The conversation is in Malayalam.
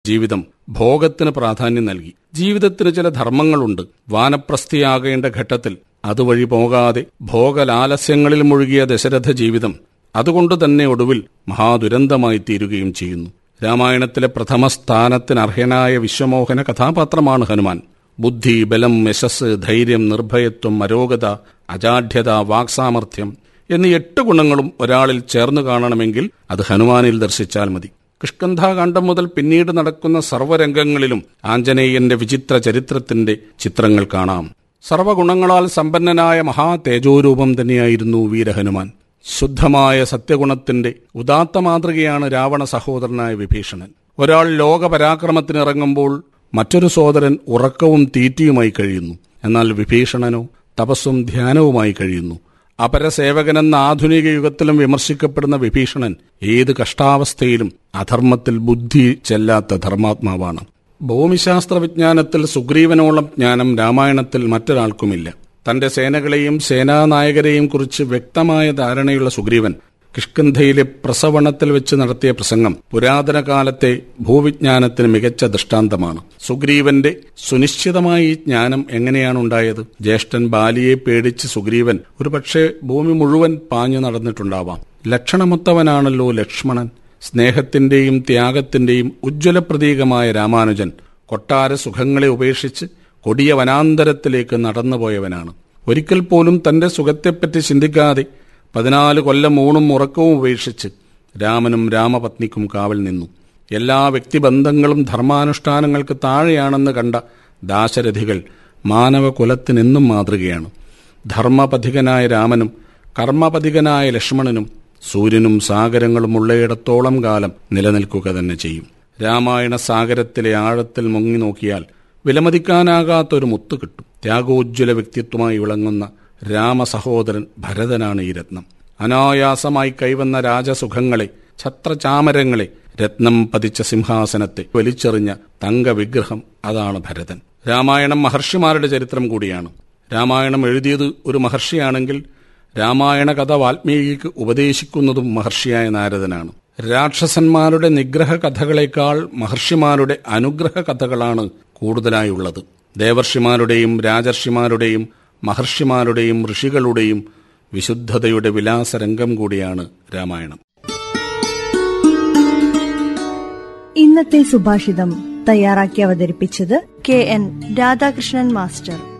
ജീവിതം ഭോഗത്തിന് പ്രാധാന്യം നൽകി ജീവിതത്തിന് ചില ധർമ്മങ്ങളുണ്ട് വാനപ്രസ്ഥിയാകേണ്ട ഘട്ടത്തിൽ അതുവഴി പോകാതെ ഭോഗലാലസ്യങ്ങളിൽ മുഴുകിയ ദശരഥ ജീവിതം അതുകൊണ്ട് തന്നെ ഒടുവിൽ മഹാദുരന്തമായി തീരുകയും ചെയ്യുന്നു രാമായണത്തിലെ പ്രഥമ സ്ഥാനത്തിന് അർഹനായ വിശ്വമോഹന കഥാപാത്രമാണ് ഹനുമാൻ ബുദ്ധി ബലം യശസ് ധൈര്യം നിർഭയത്വം അരോഗത അജാഢ്യത വാക്സാമർഥ്യം എന്നീ എട്ട് ഗുണങ്ങളും ഒരാളിൽ ചേർന്നു കാണണമെങ്കിൽ അത് ഹനുമാനിൽ ദർശിച്ചാൽ മതി കിഷ്കന്ധാകാന്ഡം മുതൽ പിന്നീട് നടക്കുന്ന സർവ്വരംഗങ്ങളിലും ആഞ്ജനേയന്റെ വിചിത്ര ചരിത്രത്തിന്റെ ചിത്രങ്ങൾ കാണാം സർവഗുണങ്ങളാൽ സമ്പന്നനായ മഹാ തേജോരൂപം തന്നെയായിരുന്നു വീരഹനുമാൻ ശുദ്ധമായ സത്യഗുണത്തിന്റെ ഉദാത്ത മാതൃകയാണ് രാവണ സഹോദരനായ വിഭീഷണൻ ഒരാൾ ലോകപരാക്രമത്തിനിറങ്ങുമ്പോൾ മറ്റൊരു സോദരൻ ഉറക്കവും തീറ്റിയുമായി കഴിയുന്നു എന്നാൽ വിഭീഷണനോ തപസ്സും ധ്യാനവുമായി കഴിയുന്നു അപരസേവകനെന്ന ആധുനിക യുഗത്തിലും വിമർശിക്കപ്പെടുന്ന വിഭീഷണൻ ഏത് കഷ്ടാവസ്ഥയിലും അധർമ്മത്തിൽ ബുദ്ധി ചെല്ലാത്ത ധർമാത്മാവാണ് ഭൂമിശാസ്ത്ര വിജ്ഞാനത്തിൽ സുഗ്രീവനോളം ജ്ഞാനം രാമായണത്തിൽ മറ്റൊരാൾക്കുമില്ല തന്റെ സേനകളെയും സേനാനായകരെയും കുറിച്ച് വ്യക്തമായ ധാരണയുള്ള സുഗ്രീവൻ കിഷ്കന്ധയിലെ പ്രസവണത്തിൽ വെച്ച് നടത്തിയ പ്രസംഗം പുരാതന കാലത്തെ ഭൂവിജ്ഞാനത്തിന് മികച്ച ദൃഷ്ടാന്തമാണ് സുഗ്രീവന്റെ സുനിശ്ചിതമായ ഈ ജ്ഞാനം എങ്ങനെയാണ് ഉണ്ടായത് ജ്യേഷ്ഠൻ ബാലിയെ പേടിച്ച് സുഗ്രീവൻ ഒരുപക്ഷെ ഭൂമി മുഴുവൻ പാഞ്ഞു നടന്നിട്ടുണ്ടാവാം ലക്ഷണമൊത്തവനാണല്ലോ ലക്ഷ്മണൻ സ്നേഹത്തിന്റെയും ത്യാഗത്തിന്റെയും ഉജ്ജ്വല പ്രതീകമായ രാമാനുജൻ കൊട്ടാര സുഖങ്ങളെ ഉപേക്ഷിച്ച് കൊടിയ വനാന്തരത്തിലേക്ക് നടന്നുപോയവനാണ് ഒരിക്കൽ പോലും തന്റെ സുഖത്തെപ്പറ്റി ചിന്തിക്കാതെ പതിനാല് കൊല്ലം ഊണും ഉറക്കവും ഉപേക്ഷിച്ച് രാമനും രാമപത്നിക്കും കാവൽ നിന്നു എല്ലാ വ്യക്തിബന്ധങ്ങളും ധർമാനുഷ്ഠാനങ്ങൾക്ക് താഴെയാണെന്ന് കണ്ട ദാശരഥികൾ മാനവകുലത്തിനെന്നും മാതൃകയാണ് ധർമ്മപഥികനായ രാമനും കർമ്മപഥികനായ ലക്ഷ്മണനും സൂര്യനും സാഗരങ്ങളും ഉള്ളയിടത്തോളം കാലം നിലനിൽക്കുക തന്നെ ചെയ്യും രാമായണ സാഗരത്തിലെ ആഴത്തിൽ മുങ്ങി നോക്കിയാൽ വിലമതിക്കാനാകാത്തൊരു മുത്ത് കിട്ടും ത്യാഗോജ്വല വ്യക്തിത്വമായി വിളങ്ങുന്ന രാമസഹോദരൻ ഭരതനാണ് ഈ രത്നം അനായാസമായി കൈവന്ന രാജസുഖങ്ങളെ ഛത്രചാമരങ്ങളെ രത്നം പതിച്ച സിംഹാസനത്തെ വലിച്ചെറിഞ്ഞ തങ്കവിഗ്രഹം അതാണ് ഭരതൻ രാമായണം മഹർഷിമാരുടെ ചരിത്രം കൂടിയാണ് രാമായണം എഴുതിയത് ഒരു മഹർഷിയാണെങ്കിൽ രാമായണ കഥ വാൽമീകിക്ക് ഉപദേശിക്കുന്നതും മഹർഷിയായ നാരദനാണ് രാക്ഷസന്മാരുടെ നിഗ്രഹ കഥകളേക്കാൾ മഹർഷിമാരുടെ അനുഗ്രഹ കഥകളാണ് കൂടുതലായുള്ളത് ദേവർഷിമാരുടെയും രാജർഷിമാരുടെയും മഹർഷിമാരുടെയും ഋഷികളുടെയും വിശുദ്ധതയുടെ വിലാസരംഗം കൂടിയാണ് രാമായണം ഇന്നത്തെ സുഭാഷിതം തയ്യാറാക്കി അവതരിപ്പിച്ചത് കെ എൻ രാധാകൃഷ്ണൻ മാസ്റ്റർ